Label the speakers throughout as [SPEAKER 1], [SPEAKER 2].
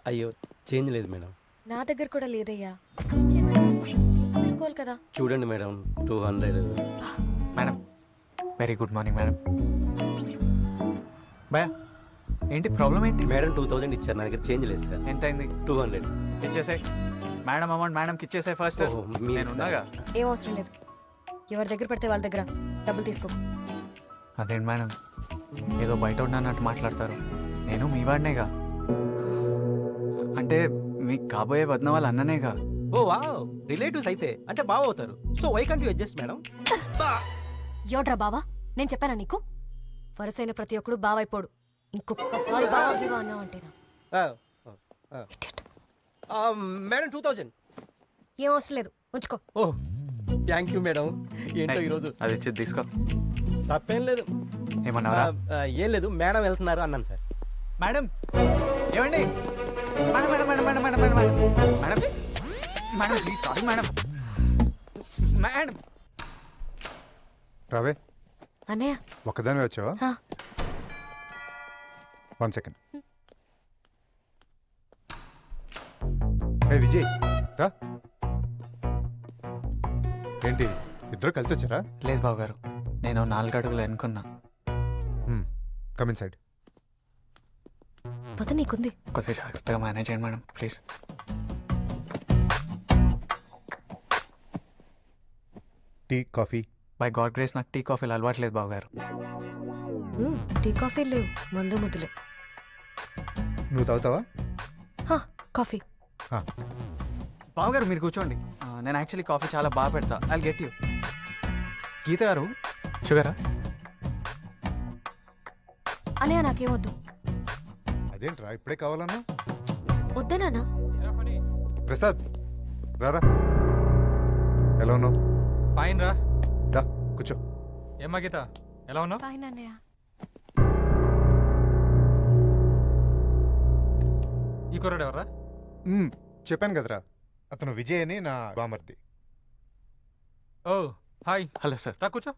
[SPEAKER 1] అయ్యో చేంజ్ లేదు మేడం
[SPEAKER 2] నా దగ్గర కూడా లేదయ్యా ఇచ్చే మేడం. పెట్టుకోవాలి కదా
[SPEAKER 1] చూడండి madam two hundred
[SPEAKER 3] madam very good morning madam భయ ఏంటి ప్రాబ్లం ఏంటి
[SPEAKER 1] మేడం టూ థౌజండ్ ఇచ్చారు నా దగ్గర చేంజ్ లేదు సార్
[SPEAKER 3] ఎంత అయింది
[SPEAKER 1] టూ హండ్రెడ్
[SPEAKER 3] ఇచ్చేసే మేడం అమౌంట్ మేడంకి ఇచ్చేసే ఫస్ట్
[SPEAKER 1] ఓహో, మీరు
[SPEAKER 3] నేను ఉన్నాగా
[SPEAKER 2] ఏం అవసరం లేదు ఎవరి దగ్గర పడితే వాళ్ళ దగ్గర డబ్బులు తీసుకో
[SPEAKER 3] అదేంటి మేడం ఏదో బయట ఉన్నట్టు మాట్లాడతారు నేను మీ వాడినేగా అంటే మీకు కాబోయే వదిన వాళ్ళ అన్ననేగా
[SPEAKER 1] ఓ వా రిలేటివ్స్ అయితే అంటే బావ అవుతారు so why can't you adjust madam
[SPEAKER 2] ఎవడ్రా బావా నేను చెప్పానా నీకు వరుసైన ప్రతి ఒక్కడు బావైపోడు ఇంకొకసారి బావా గివా అన్నావు అంటేనా Idiot.
[SPEAKER 1] మేడం టూ థౌజండ్
[SPEAKER 2] ఏం అవసరం లేదు ఉంచుకో
[SPEAKER 1] ఓ థ్యాంక్ యూ మేడం ఏంటో ఈరోజు
[SPEAKER 3] అది ఇచ్చి తీసుకో
[SPEAKER 1] తప్పేం లేదు
[SPEAKER 3] ఏమన్నారా
[SPEAKER 1] ఆ, ఆ, ఏం లేదు మేడం వెళ్తున్నారు అన్నాను సార్
[SPEAKER 3] మేడం ఏమండి madam madam madam madam madam madam madam madam madam please sorry madam madam
[SPEAKER 4] రావే
[SPEAKER 2] అన్నయ్య
[SPEAKER 4] ఒక్కదాని వచ్చావా
[SPEAKER 2] హా.
[SPEAKER 4] వన్ సెకండ్ ఏ విజయ్ రా ఏంటి ఇద్దరు కలిసి వచ్చారా
[SPEAKER 3] లేదు బాబు గారు నేను నాలుగు అడుగులు అనుకున్నా
[SPEAKER 4] కమిన్ సైడ్
[SPEAKER 2] పద నీకుంది
[SPEAKER 3] కొద్దిగా జాగ్రత్తగా మేనేజ్ చేయండి madam please
[SPEAKER 4] tea coffee
[SPEAKER 3] by god grace నాకు టీ కాఫీలు అలవాట్లేదు బాబు గారు
[SPEAKER 2] మ్మ్, టీ కాఫీ లేవు మందు ముద్దులే
[SPEAKER 4] నువ్వు తాగుతావా
[SPEAKER 2] హా, కాఫీ
[SPEAKER 4] ఆ,
[SPEAKER 3] బాబు గారు మీరు కూర్చోండి ఆ, నేను యాక్చువల్లీ కాఫీ చాలా బాగా పెడతా ఐ గెట్ యూ గీత గారు షుగరా
[SPEAKER 2] అన్నయ్య నాకేమొద్దు
[SPEAKER 4] అదేంట్రా ఇప్పుడే కావాలన్నా
[SPEAKER 2] వద్దనా
[SPEAKER 4] ప్రసాద్ రారా ఎలా ఉన్నావు
[SPEAKER 5] ఫైన్ రా
[SPEAKER 4] దా కూర్చో
[SPEAKER 5] ఏమ్మా గీత ఎలా ఉన్నావు
[SPEAKER 2] ఫైన్ అన్నయ్య
[SPEAKER 5] ఈ కుర్రాడు ఎవర్రా
[SPEAKER 4] మ్మ్, చెప్పాను కదరా అతను విజయ్ అని నా బామర్ది
[SPEAKER 5] ఓ హాయ్
[SPEAKER 3] హలో సార్
[SPEAKER 5] రా కూర్చో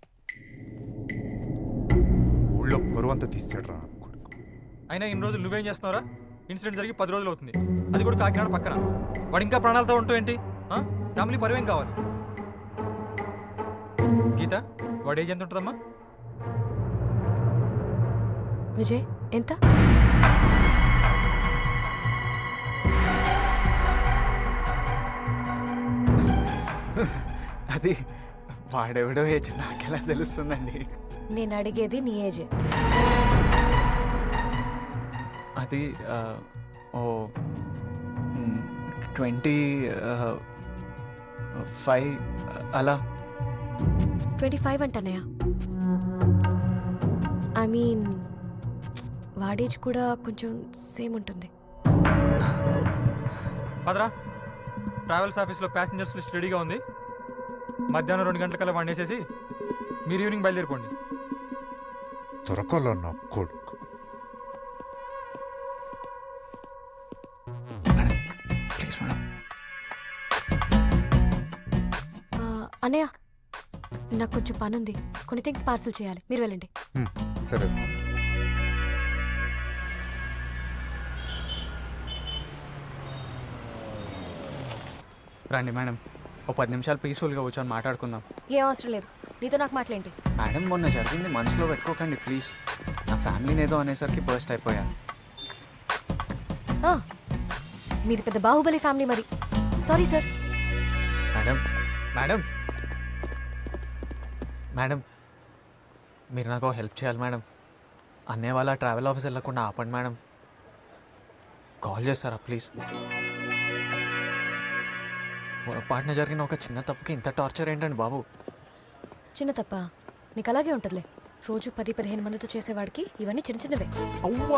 [SPEAKER 4] ఊళ్ళో పరువంతా తీసాడు రా కొడుకు
[SPEAKER 5] అయినా ఇన్ని రోజులు నువ్వేం చేస్తున్నావురా ఇన్సిడెంట్ జరిగి పది రోజులు అవుతుంది అది కూడా కాకినాడ పక్కన వాడు ఇంకా ప్రాణాలతో ఉంటావు ఏంటి ఆ? ఫ్యామిలీ పరువేం కావాలి గీత వాడు ఏజ్ ఎంత ఉంటుందమ్మా
[SPEAKER 2] విజయ్ ఎంత
[SPEAKER 3] అది వాడెవడో ఏజ్ నాకెలా తెలుస్తుందండి
[SPEAKER 2] నేను అడిగేది నీ ఏజే
[SPEAKER 3] అది ఆ, ఓ ట్వంటీ ఫైవ్ అలా
[SPEAKER 2] ట్వంటీ ఫైవ్ అంటన్నయ్య ఐ మీన్ వాడేజ్ కూడా కొంచెం సేమ్ ఉంటుంది
[SPEAKER 5] పదరా ట్రావెల్స్ ఆఫీస్లో ప్యాసింజర్స్ లిస్ట్ రెడీగా ఉంది మధ్యాహ్నం రెండు గంటలకల్లా వండేసేసి మీరు ఈవినింగ్ బయలుదేరిపోండి
[SPEAKER 4] దొరకలో నా కొడుకు
[SPEAKER 3] ప్లీజ్ మేడం
[SPEAKER 2] ఆ, అన్నయ్య నాకు కొంచెం పని ఉంది కొన్ని థింగ్స్ పార్సల్ చేయాలి మీరు వెళ్ళండి
[SPEAKER 4] మ్మ్, సరే
[SPEAKER 3] రండి మేడం ఓ పది నిమిషాలు పీస్ఫుల్గా కూర్చొని మాట్లాడుకుందాం
[SPEAKER 2] ఏ అవసరం లేదు నీతో నాకు మాట్లాడేంటి
[SPEAKER 3] మేడం మొన్న జరిగింది మనసులో పెట్టుకోకండి ప్లీజ్ నా ఫ్యామిలీని ఏదో అనేసరికి బర్స్ట్ అయిపోయా
[SPEAKER 2] ఆ, మీది పెద్ద బాహుబలి ఫ్యామిలీ మరి sorry sir
[SPEAKER 3] madam madam madam మీరు నాకు హెల్ప్ చేయాలి మేడం అన్నయ్య వాళ్ళ ట్రావెల్ ఆఫీస్ వెళ్ళకుండా ఆపండి మేడం కాల్ చేస్తారా ప్లీజ్ పొరపాటున జరిగిన ఒక చిన్న తప్పుకి ఇంత టార్చర్ ఏంటండి బాబు
[SPEAKER 2] చిన్న తప్ప నీకు అలాగే ఉంటుందిలే రోజు పది పదిహేను మందితో చేసేవాడికి ఇవన్నీ చిన్న చిన్నవే
[SPEAKER 3] అవ్వా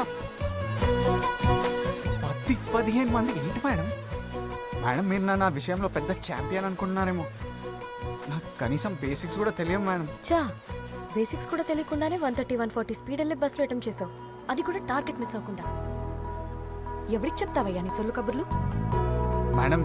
[SPEAKER 3] పది పదిహేను మంది ఏంటి మేడం మేడం మీరు నా నా విషయంలో పెద్ద ఛాంపియన్ అనుకుంటున్నారేమో నాకు కనీసం బేసిక్స్ కూడా తెలియదు మేడం
[SPEAKER 2] చా బేసిక్స్ కూడా తెలియకుండానే one thirty one forty speed వెళ్ళి బస్సులో అటెంప్ట్ చేసావు అది కూడా టార్గెట్ మిస్ అవ్వకుండా ఎవరికి చెప్తావయ్యా నీ సొల్లు కబుర్లు
[SPEAKER 3] మేడం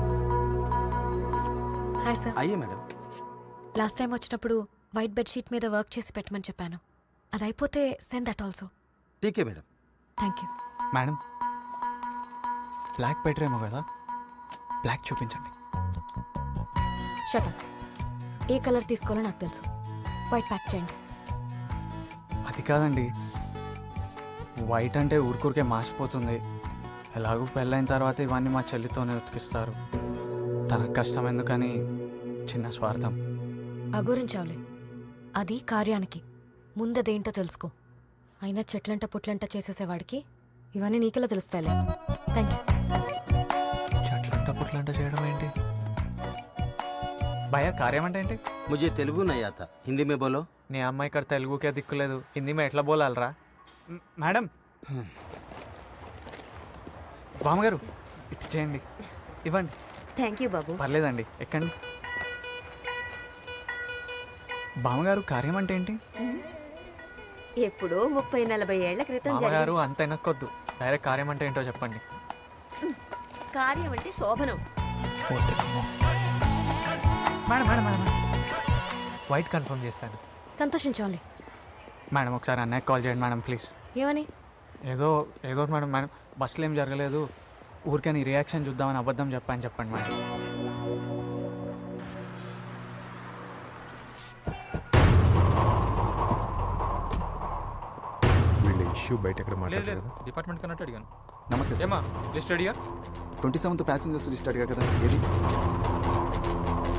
[SPEAKER 2] హాయ్ సార్
[SPEAKER 1] అయ్యే మేడం
[SPEAKER 2] లాస్ట్ టైం వచ్చినప్పుడు వైట్ బెడ్షీట్ మీద వర్క్ చేసి పెట్టమని చెప్పాను అది అయిపోతే సెండ్ దట్ ఆల్సో
[SPEAKER 1] టీకే madam
[SPEAKER 2] thank you
[SPEAKER 3] madam black better ఏమో కదా బ్లాక్ చూపించండి
[SPEAKER 2] షట ఏ కలర్ తీసుకోవాలో నాకు తెలుసు వైట్ ప్యాక్ చేయండి
[SPEAKER 3] అది కాదండి వైట్ అంటే ఊరికూరికే మాసిపోతుంది ఎలాగో పెళ్ళైన తర్వాత ఇవన్నీ మా చెల్లితోనే ఉతికిస్తారు తనకు కష్టం ఎందుకని చిన్న స్వార్థం
[SPEAKER 2] ఆ గురించి అవలే అది కార్యానికి ముందదేంటో తెలుసుకో అయినా చెట్లంట పుట్లంట చేసేసేవాడికి ఇవన్నీ నీకెలా తెలుస్తాయిలే థ్యాంక్ యూ
[SPEAKER 3] చెట్లంట పుట్లంట చేయడం ఏంటి భయ కార్యం అంటే ఏంటి
[SPEAKER 6] मुझे तेलुगु नहीं आता हिंदी में बोलो
[SPEAKER 3] నీ అమ్మాయి ఇక్కడ తెలుగుకే దిక్కులేదు హిందీ మే ఎట్లా బోలాలరా మ్, మేడం బామ్మగారు ఇటు చేయండి ఇవ్వండి
[SPEAKER 7] థ్యాంక్ యూ బాబు
[SPEAKER 3] పర్లేదండి ఎక్కండి బామ్మగారు కార్యం అంటే ఏంటి
[SPEAKER 7] ఎప్పుడో ముప్పై నలభై ఏళ్ల క్రితం
[SPEAKER 3] మామగారు
[SPEAKER 7] జరిగింది
[SPEAKER 3] అంత వెనక్కొద్దు డైరెక్ట్ కార్యం అంటే ఏంటో చెప్పండి
[SPEAKER 7] కార్యం అంటే శోభనం
[SPEAKER 3] madam madam madam white confirm చేస్తాను
[SPEAKER 2] సంతోషించాలి
[SPEAKER 3] మేడం ఒకసారి అన్నయ్య కాల్ చేయండి మేడం ప్లీజ్
[SPEAKER 2] ఏమని
[SPEAKER 3] ఏదో ఏదో ఒకటి మేడం మేడం బస్సులో ఏం జరగలేదు ఊరికే నీ రియాక్షన్ చూద్దామని అబద్ధం చెప్పని చెప్పండి మేడం
[SPEAKER 4] వీళ్ళ ఇష్యూ బయట ఎక్కడ
[SPEAKER 5] లేదు
[SPEAKER 4] మాట్లాడలేదు
[SPEAKER 5] లేదు డిపార్ట్మెంట్ కన్నట్టు అడిగాను
[SPEAKER 8] నమస్తే సార్
[SPEAKER 5] ఏమా లిస్ట్ రెడీయా
[SPEAKER 8] ట్వంటీ సెవెంత్ ప్యాసింజర్స్ లిస్ట్ అడిగా కదా ఏది